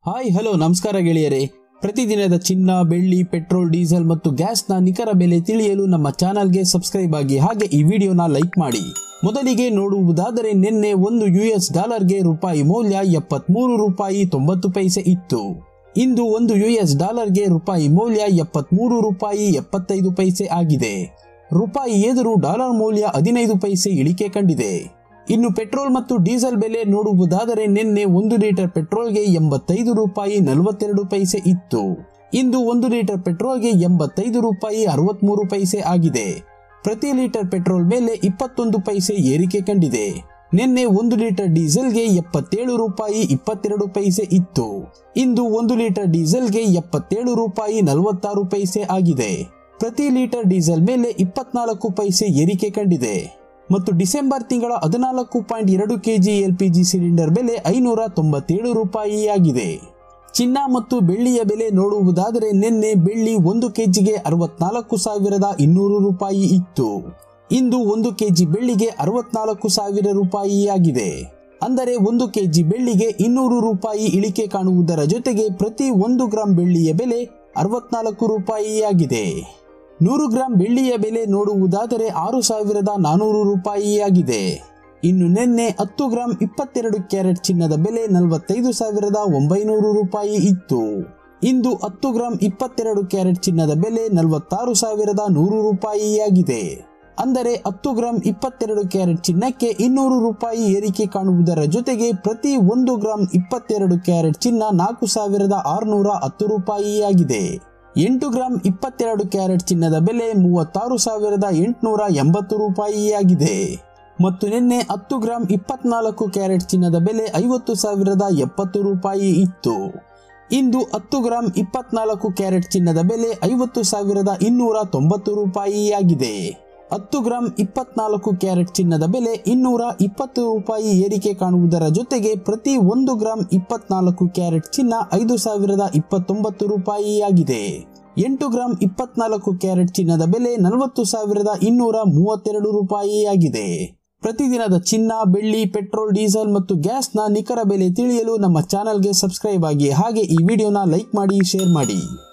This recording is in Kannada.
ಹಾಯ್ ಹಲೋ ನಮಸ್ಕಾರ ಗೆಳೆಯರೇ ಪ್ರತಿದಿನದ ಚಿನ್ನ ಬೆಳ್ಳಿ ಪೆಟ್ರೋಲ್ ಡೀಸೆಲ್ ಮತ್ತು ಗ್ಯಾಸ್ನ ನಿಖರ ಬೆಲೆ ತಿಳಿಯಲು ನಮ್ಮ ಚಾನಲ್ಗೆ ಸಬ್ಸ್ಕ್ರೈಬ್ ಆಗಿ ಹಾಗೆ ಈ ವಿಡಿಯೋನ ಲೈಕ್ ಮಾಡಿ ಮೊದಲಿಗೆ ನೋಡುವುದಾದರೆ ನಿನ್ನೆ ಒಂದು ಯುಎಸ್ ಡಾಲರ್ಗೆ ರೂಪಾಯಿ ಮೌಲ್ಯ ಎಪ್ಪತ್ಮೂರು ರೂಪಾಯಿ ತೊಂಬತ್ತು ಪೈಸೆ ಇತ್ತು ಇಂದು ಒಂದು ಯುಎಸ್ ಡಾಲರ್ಗೆ ರೂಪಾಯಿ ಮೌಲ್ಯ ಎಪ್ಪತ್ಮೂರು ರೂಪಾಯಿ ಎಪ್ಪತ್ತೈದು ಪೈಸೆ ಆಗಿದೆ ರೂಪಾಯಿ ಎದುರು ಡಾಲರ್ ಮೌಲ್ಯ ಹದಿನೈದು ಪೈಸೆ ಇಳಿಕೆ ಕಂಡಿದೆ ಇನ್ನು ಪೆಟ್ರೋಲ್ ಮತ್ತು ಡೀಸೆಲ್ ಬೆಲೆ ನೋಡುವುದಾದರೆ ನಿನ್ನೆ ಒಂದು ಲೀಟರ್ ಪೆಟ್ರೋಲ್ಗೆ ಎಂಬತ್ತೈದು ರೂಪಾಯಿ ನಲವತ್ತೆರಡು ಪೈಸೆ ಇತ್ತು ಇಂದು ಒಂದು ಲೀಟರ್ ಪೆಟ್ರೋಲ್ಗೆ ಎಂಬತ್ತೈದು ರೂಪಾಯಿ ಅರವತ್ಮೂರು ಪೈಸೆ ಆಗಿದೆ ಪ್ರತಿ ಲೀಟರ್ ಪೆಟ್ರೋಲ್ ಮೇಲೆ ಇಪ್ಪತ್ತೊಂದು ಪೈಸೆ ಏರಿಕೆ ಕಂಡಿದೆ ನಿನ್ನೆ ಒಂದು ಲೀಟರ್ ಡೀಸೆಲ್ಗೆ ಎಪ್ಪತ್ತೇಳು ರೂಪಾಯಿ ಇಪ್ಪತ್ತೆರಡು ಪೈಸೆ ಇತ್ತು ಇಂದು ಒಂದು ಲೀಟರ್ ಡೀಸೆಲ್ಗೆ ಎಪ್ಪತ್ತೇಳು ರೂಪಾಯಿ ನಲವತ್ತಾರು ಪೈಸೆ ಆಗಿದೆ ಪ್ರತಿ ಲೀಟರ್ ಡೀಸೆಲ್ ಮೇಲೆ ಇಪ್ಪತ್ನಾಲ್ಕು ಪೈಸೆ ಏರಿಕೆ ಕಂಡಿದೆ ಮತ್ತು ಡಿಸೆಂಬರ್ ತಿಂಗಳ ಹದಿನಾಲ್ಕು ಪಾಯಿಂಟ್ ಎರಡು ಕೆಜಿ ಎಲ್ಪಿಜಿ ಸಿಲಿಂಡರ್ ಬೆಲೆ ಐನೂರ ತೊಂಬತ್ತೇಳು ರೂಪಾಯಿ ಆಗಿದೆ ಚಿನ್ನ ಮತ್ತು ಬೆಳ್ಳಿಯ ಬೆಲೆ ನೋಡುವುದಾದರೆ ನಿನ್ನೆ ಬೆಳ್ಳಿ ಒಂದು ಕೆಜಿಗೆ ಅರವತ್ನಾಲ್ಕು ಸಾವಿರದ ಇನ್ನೂರು ರೂಪಾಯಿ ಇತ್ತು ಇಂದು ಒಂದು ಕೆಜಿ ಬೆಳ್ಳಿಗೆ ಅರವತ್ನಾಲ್ಕು ಸಾವಿರ ರೂಪಾಯಿ ಆಗಿದೆ ಅಂದರೆ ಒಂದು ಕೆಜಿ ಬೆಳ್ಳಿಗೆ ಇನ್ನೂರು ರೂಪಾಯಿ ಇಳಿಕೆ ಕಾಣುವುದರ ಜೊತೆಗೆ ಪ್ರತಿ ಒಂದು ಗ್ರಾಂ ಬೆಳ್ಳಿಯ ಬೆಲೆ ಅರವತ್ನಾಲ್ಕು ರೂಪಾಯಿ ಆಗಿದೆ ನೂರು ಗ್ರಾಂ ಬೆಳ್ಳಿಯ ಬೆಲೆ ನೋಡುವುದಾದರೆ ಆರು ಸಾವಿರದ ನಾನೂರು ರೂಪಾಯಿ ಆಗಿದೆ ಇನ್ನು ನಿನ್ನೆ ಹತ್ತು ಗ್ರಾಂ ಇಪ್ಪತ್ತೆರಡು ಕ್ಯಾರೆಟ್ ಚಿನ್ನದ ಬೆಲೆ ನಲವತ್ತೈದು ಸಾವಿರದ ಒಂಬೈನೂರು ರೂಪಾಯಿ ಇತ್ತು ಇಂದು ಹತ್ತು ಗ್ರಾಂ ಇಪ್ಪತ್ತೆರಡು ಕ್ಯಾರೆಟ್ ಚಿನ್ನದ ಬೆಲೆ ನಲವತ್ತಾರು ಸಾವಿರದ ನೂರು ರೂಪಾಯಿ ಆಗಿದೆ ಅಂದರೆ ಹತ್ತು ಗ್ರಾಂ ಇಪ್ಪತ್ತೆರಡು ಕ್ಯಾರೆಟ್ ಚಿನ್ನಕ್ಕೆ ಇನ್ನೂರು ರೂಪಾಯಿ ಏರಿಕೆ ಕಾಣುವುದರ ಜೊತೆಗೆ ಪ್ರತಿ ಒಂದು ಗ್ರಾಂ ಇಪ್ಪತ್ತೆರಡು ಕ್ಯಾರೆಟ್ ಚಿನ್ನ ನಾಲ್ಕು ಸಾವಿರದ ಆರುನೂರ ಹತ್ತು ರೂಪಾಯಿ ಆಗಿದೆ ಎಂಟು ಗ್ರಾಂ ಇಪ್ಪತ್ತೆರಡು ಕ್ಯಾರೆಟ್ ಚಿನ್ನದ ಬೆಲೆ ಮೂವತ್ತಾರು ಸಾವಿರದ ಎಂಟುನೂರ ಎಂಬತ್ತು ರೂಪಾಯಿ ಆಗಿದೆ ಮತ್ತು ನಿನ್ನೆ ಹತ್ತು ಗ್ರಾಂ ಇಪ್ಪತ್ನಾಲ್ಕು ಕ್ಯಾರೆಟ್ ಚಿನ್ನದ ಬೆಲೆ ಐವತ್ತು ಸಾವಿರದ ಎಪ್ಪತ್ತು ರೂಪಾಯಿ ಇತ್ತು ಇಂದು ಹತ್ತು ಗ್ರಾಂ ಇಪ್ಪತ್ನಾಲ್ಕು ಕ್ಯಾರೆಟ್ ಚಿನ್ನದ ಬೆಲೆ ಐವತ್ತು ಸಾವಿರದ ಇನ್ನೂರ ತೊಂಬತ್ತು ರೂಪಾಯಿ ಆಗಿದೆ ಹತ್ತು ಗ್ರಾಂ ಇಪ್ಪತ್ನಾಲ್ಕು ಕ್ಯಾರೆಟ್ ಚಿನ್ನದ ಬೆಲೆ ಇನ್ನೂರ ಇಪ್ಪತ್ತು ರೂಪಾಯಿ ಏರಿಕೆ ಕಾಣುವುದರ ಜೊತೆಗೆ ಪ್ರತಿ ಒಂದು ಗ್ರಾಂ ಇಪ್ಪತ್ನಾಲ್ಕು ಕ್ಯಾರೆಟ್ ಚಿನ್ನ ಐದು ಸಾವಿರದ ಇಪ್ಪತ್ತೊಂಬತ್ತು ರೂಪಾಯಿ ಆಗಿದೆ ಎಂಟು ಗ್ರಾಂ ಇಪ್ಪತ್ನಾಲ್ಕು ಕ್ಯಾರೆಟ್ ಚಿನ್ನದ ಬೆಲೆ ನಲವತ್ತು ಸಾವಿರದ ಇನ್ನೂರ ಮೂವತ್ತೆರಡು ರೂಪಾಯಿ ಆಗಿದೆ ಪ್ರತಿದಿನದ ಚಿನ್ನ ಬೆಳ್ಳಿ ಪೆಟ್ರೋಲ್ ಡೀಸೆಲ್ ಮತ್ತು ಗ್ಯಾಸ್ನ ನಿಖರ ಬೆಲೆ ತಿಳಿಯಲು ನಮ್ಮ ಚಾನಲ್ಗೆ ಸಬ್ಸ್ಕ್ರೈಬ್ ಆಗಿ ಹಾಗೆ ಈ ವಿಡಿಯೋನ ಲೈಕ್ ಮಾಡಿ ಶೇರ್ ಮಾಡಿ